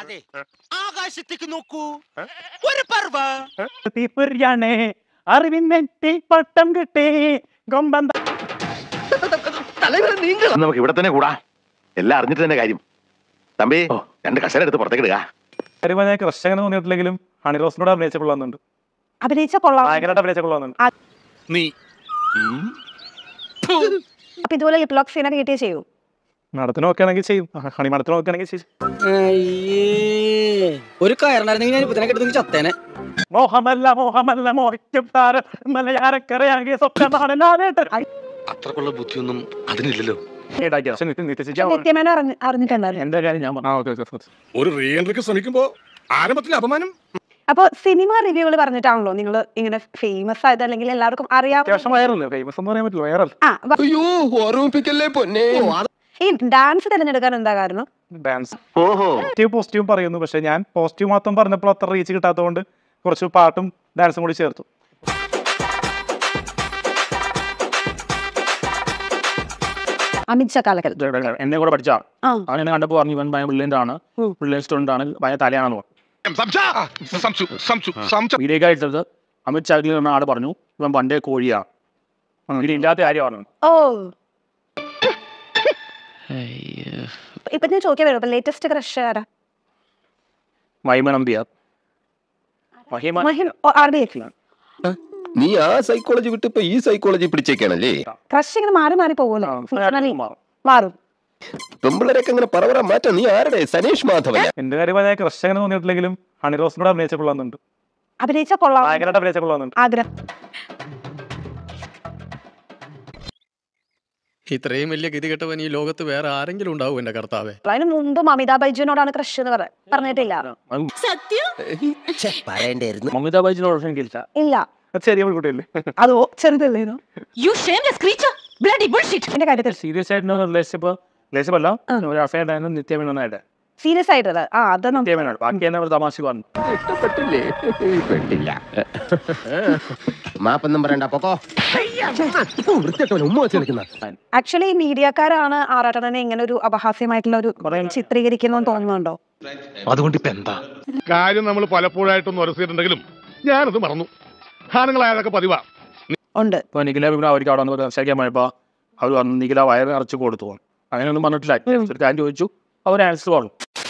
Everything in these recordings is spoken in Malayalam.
അതെ ആകാശത്തേക്ക് നോക്കൂ ഒരു പർവ തീപ്പൊരിയാണേ അറിവിന്നെത്തി പട്ടം കിട്ടി കൊമ്പന്ത നമുക്ക് ഇവിടെ തന്നെ കൂടാ എല്ലാം അറിഞ്ഞിട്ട് തന്നെ കാര്യം തമ്പി രണ്ട് കസേര എടുത്ത് പുറത്തേക്ക് ഇടുക വരുമ്പോ ഞാൻ ക്രഷ് അങ്ങനെ തോന്നിയിട്ടില്ലെങ്കിലും ഹണി റോസിനോട് അഭിനയിച്ച കൊള്ളാന്നുണ്ട് അഭിനയിച്ച കൊള്ളാം ഭയങ്കരമായിട്ട് അഭിനയിച്ച കൊള്ളാന്നുണ്ട് നീ അപ്പൊ ഇതുപോലെ ലിപ് ലോക്ക് സീനൊക്കെ കിട്ടിയേ ചെയ്യൂ നടത്തിന് നോക്കുകയാണെങ്കിൽ ചെയ്യും ഹണി മടത്തിന് നോക്കുകയാണെങ്കിൽ ചെയ്യും ഒരു കയറുണ്ടായിരുന്നെങ്കിൽ ഞാൻ ഇപ്പൊ തന്നെ കിട്ടുന്നെങ്കിൽ ചത്തേനെ മോഹമല്ല മോഹമല്ല മോഹിക്കും താരം മലയാരക്കരയാകിയ സ്വപ്നമാണെന്നാണേട്ടൻ അത്രക്കുള്ള ബുദ്ധിയൊന്നും അതിനില്ലല്ലോ നിത്യമേന അറിഞ്ഞ അറിഞ്ഞിട്ടുണ്ടായിരുന്നു എന്റെ കാര്യം ഞാൻ പറഞ്ഞു ആ, ഓക്കേ, ഓക്കേ, ഓക്കേ. ഒരു റീ എൻട്രിക്ക് ശ്രമിക്കുമ്പോ ആരംഭത്തിൽ അപമാനം അപ്പൊ സിനിമ റിവ്യൂകൾ പറഞ്ഞിട്ടാണല്ലോ നിങ്ങൾ ഇങ്ങനെ ഫേമസ് ആയത് അല്ലെങ്കിൽ എല്ലാവർക്കും അറിയാം അത്യാവശ്യം വയറല്ലേ ഫേമസ് എന്ന് പറയാൻ പറ്റില്ല വയറൽ ആ വ- അയ്യോ ഓർമ്മിപ്പിക്കല്ലേ പൊന്നെ ഈ ഡാൻസ് തിരഞ്ഞെടുക്കാൻ എന്താ കാരണം ഡാൻസ് ഓഹോ പോസിറ്റീവ് പോസിറ്റീവ് പറയുന്നു പക്ഷെ ഞാൻ പോസിറ്റീവ് മാത്രം പറഞ്ഞപ്പോൾ അത്ര റീച്ച് കിട്ടാത്തതുകൊണ്ട് കുറച്ച് പാട്ടും ഡാൻസും കൂടി ചേർത്തു അമിത് ചക്കാലക്കൽ എന്നെ കൂടെ പഠിച്ച ആ അവൻ എന്നെ കണ്ടപ്പോൾ പറഞ്ഞു ഇവൻ ഭയ ബ്രില്യൻ്റ് ആണ് ഉം. ബ്രില്യൻ സ്റ്റുഡൻ്റ് ആണ് ഭയ തലയാണെന്ന് പറഞ്ഞു സംശു സംശു സംശു വീഡിയോ എടുത്തത് അമിത് ചാക്കിൽ എന്ന ആട് പറഞ്ഞു ഇവൻ പണ്ടേ കോഴിയാണ് അങ്ങനെ ഇല്ലാത്ത കാര്യമാണ് ഓ ഇപ്പൊ ഞാൻ ചോദിക്കാൻ വരും ലേറ്റസ്റ്റ് ക്രഷ് ആരാ മഹിമ നമ്പിയാർ മഹിമ മഹിം ആർ ബി എക്സ് നീ ആ സൈക്കോളജി വിട്ട് ഇപ്പൊ ഈ സൈക്കോളജി പിടിച്ചേക്കാണല്ലേ ക്രഷ് ഇങ്ങനെ മാറി മാറി പോകുമല്ലോ ആ, Seasonally മാറും. മാറും പെമ്പിളരൊക്കെ അങ്ങനെ പറവറ മാറ്റാം നീ ആരുടെ സനീഷ് മാധവൻ എന്റെ കാര്യം പറഞ്ഞാൽ ക്രഷ് അങ്ങനെ തോന്നിയിട്ടില്ലെങ്കിലും ഹണി റോസിനോട് അഭിനയിച്ച കൊള്ളാന്നുണ്ട് അഭിനയിച്ച കൊള്ളാം ഭയങ്കരമായിട്ട് അഭിനയിച്ച കൊള്ളാന്നുണ്ട് ആഗ്രഹം ഇത്രയും വലിയ ഗതികെട്ടവൻ ഈ ലോകത്ത് വേറെ ആരെങ്കിലും ഉണ്ടാവും എന്റെ കർത്താവേ അതിന് മുമ്പും അമിതാഭ് ബൈജുവിനോടാണ് ക്രഷ് എന്ന് പറ പറഞ്ഞിട്ടില്ല പറയണ്ടായിരുന്നു മമിത ബൈജിനോട് എനിക്കില്ല ഇല്ല അത് ചെറിയ പെൺകുട്ടിയല്ലേ അതോ ചെറുതല്ലേനോ You shameless creature! Bloody bullshit! എന്റെ കാര്യത്തിൽ സീരിയസ് ആയിട്ട് റിലേഷൻഷിപ്പ് റിലേഷൻഷിപ്പ് അല്ല ഒരു അഫയർ ഉണ്ടായിരുന്നു നിത്യമേനോനായിട്ട് സീരിയസ് ആയിട്ടുള്ളത് ആ അത് നമ്മ- നിത്യമേനോട് ബാക്കി എന്നെ ഒരു തമാശ പറഞ്ഞു ഇഷ്ടപ്പെട്ടില്ലേ പെട്ടില്ല മാപ്പൊന്നും പറയണ്ട പൊക്കോ ഉമ്മ വെച്ച് നിൽക്കുന്ന ആക്ച്വലി മീഡിയക്കാരാണ് ആറാട്ടനെ ഇങ്ങനെ ഒരു അപഹാസ്യമായിട്ടുള്ള ഒരു ചിത്രീകരിക്കുന്നു തോന്നുന്നുണ്ടോ അതുകൊണ്ട് ഇപ്പൊ എന്താ കാര്യം നമ്മൾ പലപ്പോഴായിട്ടൊന്ന് ഉരസിയിട്ടുണ്ടെങ്കിലും ഞാനത് മറന്നു ആണുങ്ങളായതൊക്കെ പതിവാ ഉണ്ട് ഇപ്പൊ നിഖില പിന്നെ അവർക്ക് അവിടെ വന്ന് സംസാരിക്കാൻ പോയപ്പോ അവർ വന്ന് നിഖില വയറ് നിറച്ച് കൊടുത്തു അങ്ങനെയൊന്നും പറഞ്ഞിട്ടില്ല ഒരു കാര്യം ചോദിച്ചു അവർ ആൻസർ പറഞ്ഞു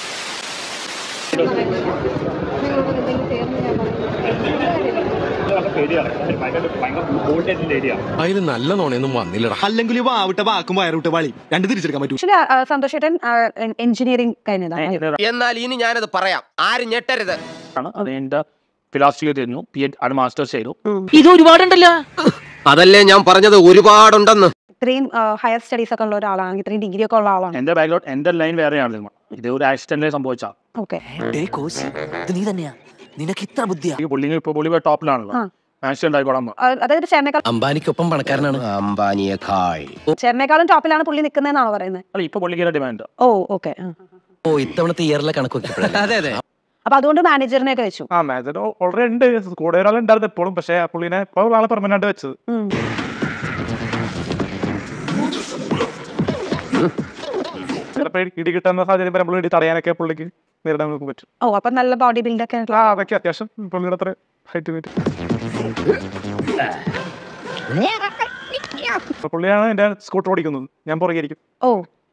അതിൽ നല്ല നോണയൊന്നും വന്നില്ലടാ അല്ലെങ്കിൽ വാവിട്ട വാക്കും വയറുവിട്ട വളി രണ്ട് തിരിച്ചെടുക്കാൻ പറ്റൂ ആക്ച്വലി സന്തോഷേട്ടൻ എഞ്ചിനീയറിംഗ് കഴിഞ്ഞതാണ് എന്നാൽ ഇനി ഞാനത് പറയാം ആരും ഞെട്ടരുത് ആണ് അത് എന്റെ ഫിലോസഫി തരുന്നു പി എഡ് അത് മാസ്റ്റേഴ്സ് ചെയ്തു ഇത് ഒരുപാടുണ്ടല്ലോ അതല്ലേ ഞാൻ പറഞ്ഞത് ഒരുപാടുണ്ടെന്ന് ഇത്രയും ഹയർ സ്റ്റഡീസ് ഒക്കെ ഉള്ള ഒരാളാണ് ഇത്രയും ഡിഗ്രി ഒക്കെ ഉള്ള ആളാണ് എന്റെ ബാക്ക്ഗ്രൗണ്ട് എന്റെ ലൈൻ വേറെയാണ് ഇത് ഒരു ആക്സിഡന്റിൽ സംഭവിച്ചാ ഓക്കെ കോശി ഇത് നീ തന്നെയാ നിനക്ക് ഇത്ര ബുദ്ധിയാ ഈ പുള്ളിങ് ഇപ്പൊ പുള്ളി ടോപ്പിലാണല്ലോ ആ. ആക്സിഡന്റ് ആയിക്കോളാം അതായത് ചേർന്നേക്കാൾ അംബാനിക്കൊപ്പം പണക്കാരനാണ് അംബാനിയേക്കാൾ ചേർന്നേക്കാളും ടോപ്പിലാണ് പുള്ളി നിൽക്കുന്നതെന്നാണ് പറയുന്നത് അല്ല ഇപ്പൊ പുള്ളിക്ക് ഡിമാൻഡ് ഓ ഓക്കെ ഓ ഇത്തവണത്തെ ഇയറിലെ കണക്ക് വെക്കപ്പെടല്ലേ അതെ അതെ അപ്പൊ അതുകൊണ്ട് മാനേജറിനെ ഒക്കെ വെച്ചു ആ മാനേജർ ഓൾറെഡി ഉണ്ട് കൂടെ ഒരാൾ ഉണ്ടായിരുന്നു എപ്പോഴും പക്ഷെ ആ പുള്ളിനെ ഇപ്പോൾ ആളെ പെർമനന്റ് വെച്ചത് ഉം. ചിലപ്പോൾ ഇടി കിട്ടുന്ന സാഹചര്യം വരുമ്പോൾ ഇടി തടയാനൊക്കെ പുള്ളിക്ക് നേരിടാൻ നമുക്ക് പറ്റും ഓ അപ്പൊ നല്ല ബോഡി ബിൽഡ് ഒക്കെ ആ അതൊക്കെ അത്യാവശ്യം പുള്ളിയുടെ അത്ര ഹൈറ്റ് വെയിറ്റ് പുള്ളിയാണ് എന്റെ സ്കൂട്ടർ ഓടിക്കുന്നത് ഞാൻ പുറകെയിരിക്കും ഓ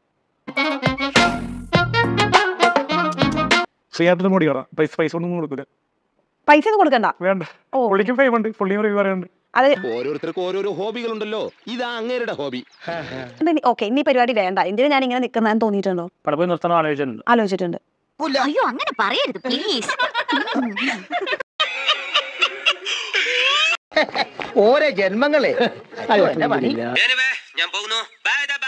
ഫ്രീ ആയിട്ട് ഓടി കയറാം പൈസ പൈസ ഒന്നും കൊടുക്കില്ല പൈസ ഒന്നും കൊടുക്കണ്ട വേണ്ട ഓ പുള്ളിക്കും ഫൈവ് ഉണ്ട് പുള്ളിയും റിവ്യൂ പറയുന്നുണ്ട് അത് ഓരോരുത്തർക്കും ഓരോരോ ഹോബികളുണ്ടല്ലോ ഇതാ അങ്ങേരുടെ ഹോബി ഓക്കെ ഇനി പരിപാടി വേണ്ട എന്തിനാ ഞാൻ ഇങ്ങനെ നിൽക്കുന്നതെന്ന് തോന്നിയിട്ടുണ്ടോ പടപ്പോയി നിർത്തണം ആലോചിച്ചിട്ടുണ്ട് ആലോചിച്ചിട്ടുണ്ട് അയ്യോ അങ്ങനെ പറയരുത് പ്ലീസ് ഓരോ ജന്മങ്ങളെ അയ്യോ, എന്റെ പണി. ഞാൻ പോകുന്നു ബൈ